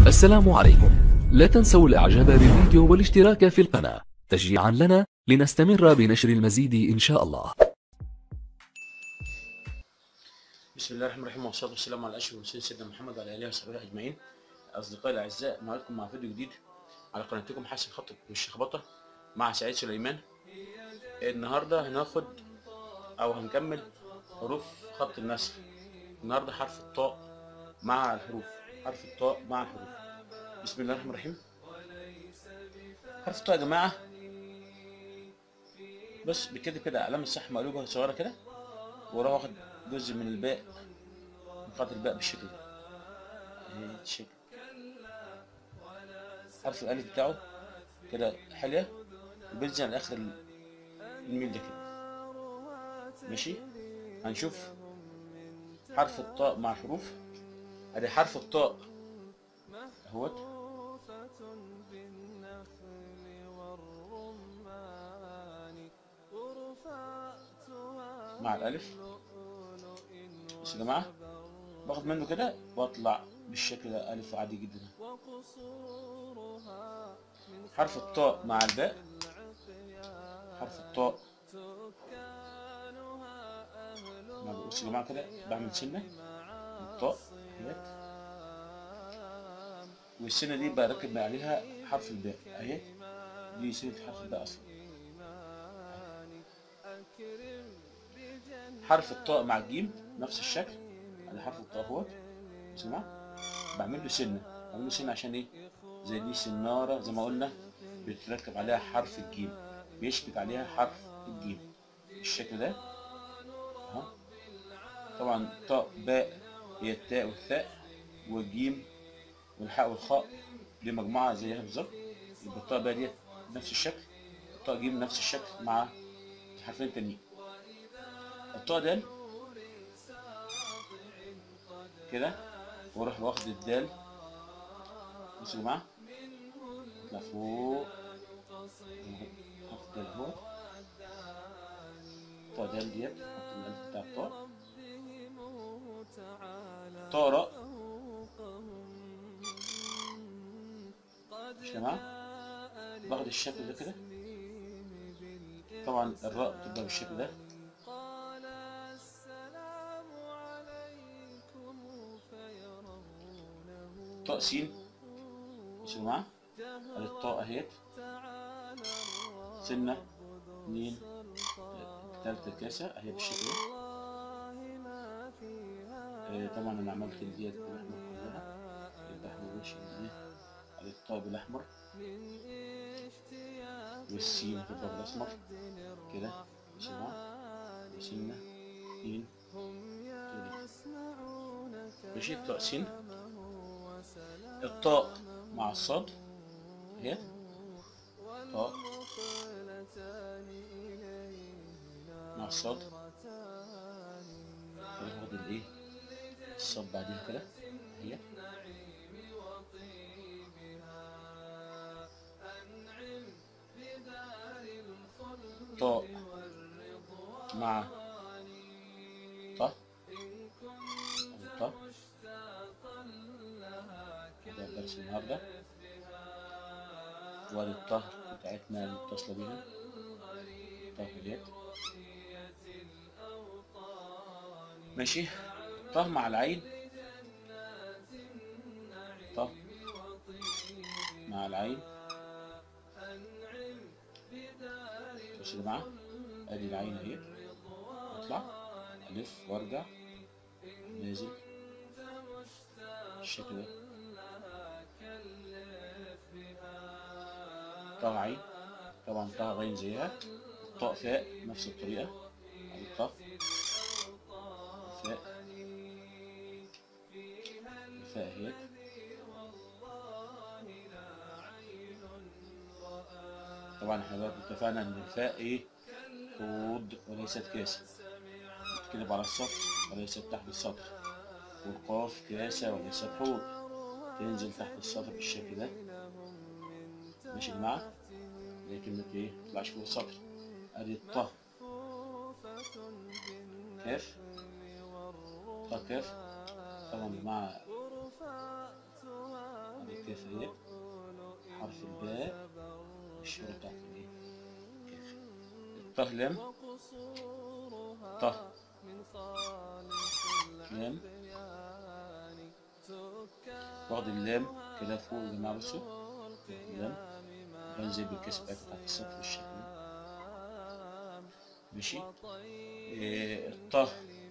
السلام عليكم لا تنسوا الاعجاب بالفيديو والاشتراك في القناة تشجيعا لنا لنستمر بنشر المزيد ان شاء الله بسم الله الرحمن الرحيم والصلاه والسلام على اشرف المرسلين سيدنا محمد وعلى اله وصحبه اجمعين اصدقائي الاعزاء معكم مع فيديو جديد على قناتكم حسن خطط والشخبطه مع سعيد سليمان النهارده هناخد او هنكمل حروف خط النسخ النهارده حرف الطاء مع الحروف حرف الطاء مع الحروف بسم الله الرحمن الرحيم حرف الطاء يا جماعه بس بكده كده علامه صح مقلوبه صغيره كده وراها واخد جزء من الباء نقاط الباء بالشكل ده اهي الشكل حرف الالف بتاعه كده حلية وبينزل على اخر الميل ده كده ماشي هنشوف حرف الطاء مع الحروف ادي حرف الطاء اهوت مع الالف بص يا جماعه باخد منه كده واطلع بالشكل ده الف عادي جدا حرف الطاء مع الباء حرف الطاء ما بقولش يا جماعه كده بعمل سنه الطاء اهيت والسنه دي بركب عليها حرف الباء اهي دي سنه حرف الباء اصلا حرف الطاء مع الجيم نفس الشكل ادي حرف الطاء اهوت اسمع بعمل له سنه بعمل له سنه عشان ايه زي دي سناره زي ما قلنا بيتركب عليها حرف الجيم بيشبك عليها حرف الجيم بالشكل ده اهو طبعا طاء باء هي التاء والثاء والجيم والحاء والخاء دي مجموعه زيها بالظبط يبقى الطاء باء ديت نفس الشكل الطاء جيم نفس الشكل مع حرفين تانيين الطاء دال كده واروح واخد الدال بصوا يا جماعه اطلع فوق حرف الدال اهو طاء دال ديت حط الالف بتاع الطاء طاء راء مش يا جماعه باخد الشكل ده كده طبعا الراء بتبقى بالشكل ده طاء سين بصوا يا جماعة ادي الطاء اهيت سنة اتنين تالتة كاسة اهي بالشكل ده آه طبعا انا عملت ديت بالاحمر كلها يبقى احنا ماشي ايه ادي الطاء بالاحمر والسين هتبقى بالاسمر كده بصوا يا جماعة سنة اتنين ماشي الطاء سين الطاء مع الصاد اهي طاء مع الصاد هاخد الايه الصاد بعدين كده اهي طاء مع طاء طاء ده درس النهاردة وادي الطهر بتاعتنا المتصلة بيها الطهر ديت ماشي طه مع العين طه مع العين بص يا جماعة ادي العين اهي اطلع الف وارجع نازل الشكل ده طه عين طبعا طه غين زيها طاء فاء نفس الطريقة ادي طه فاء الفاء اهي طبعا احنا بقى اتفقنا ان الفاء ايه حوض وليست كاسة بتتكتب على السطر وليست تحت السطر والقاف كاسة وليست حوض تنزل تحت السطر بالشكل ده ماشي يا جماعة زي كلمة ايه متطلعش فوق السطر ادي الطه كاف طه كاف طبعا يا جماعة ادي الكاف اهي حرف الباء الشورى بتاعت الايه الكاف الطه لام طه لام واخد اللام كده فوق يا جماعه بصوا واخد اللام بنزل بالكاس بتاعت تحت السطر بالشكل ده ماشي إيه الطه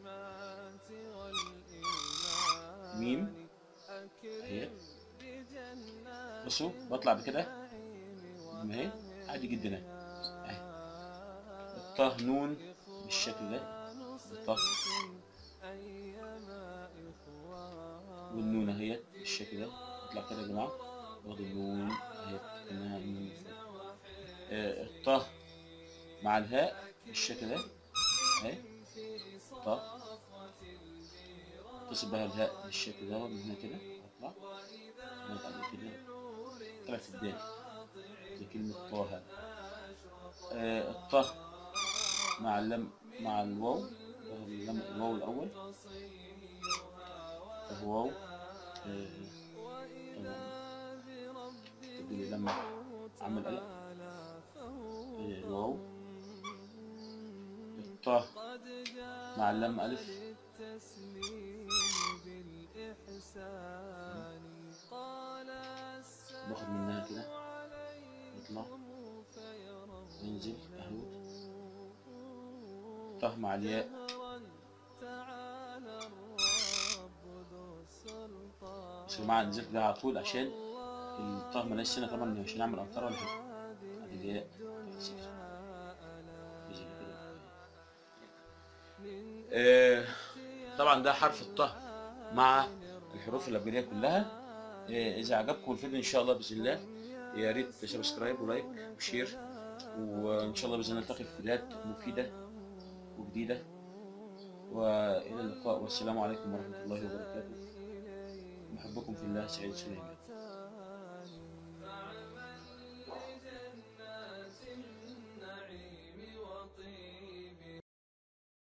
ميم اهي بصوا بطلع بكده ما هي عادي جدا اهي اهي الطه نون بالشكل ده الطه والنون اهي بالشكل ده اطلع كده يا جماعه واخد النون اهي كانها نون من فوق. آه، الطه مع الهاء بالشكل ده اهي طه اتصل بها الهاء بالشكل ده من هنا كده اطلع هنا بعد كده طلعت الدال زي كلمة طه آه الطه مع اللم مع الواو واخد اللم الواو الأول الواو آه طبعا تبدي لما عمل قلق آه الواو الطه مع اللم ألف باخد منها كده يطلع ينزل اهو طه مع الياء بس يا جماعة نزلت بيها على طول عشان الطه ملاش سنة طبعا مش هنعمل أمطار ولا حاجة ادي الياء نزل كده. آه، طبعا ده حرف الطه مع الحروف الأبجدية كلها آه، إذا عجبكم الفيديو إن شاء الله بإذن الله يا ريت سبسكرايب ولايك وشير وإن شاء الله بإذن الله نلتقي في فيديوهات مفيدة وجديدة وإلى اللقاء والسلام عليكم ورحمة الله وبركاته محبكم في الله سعيد سليمان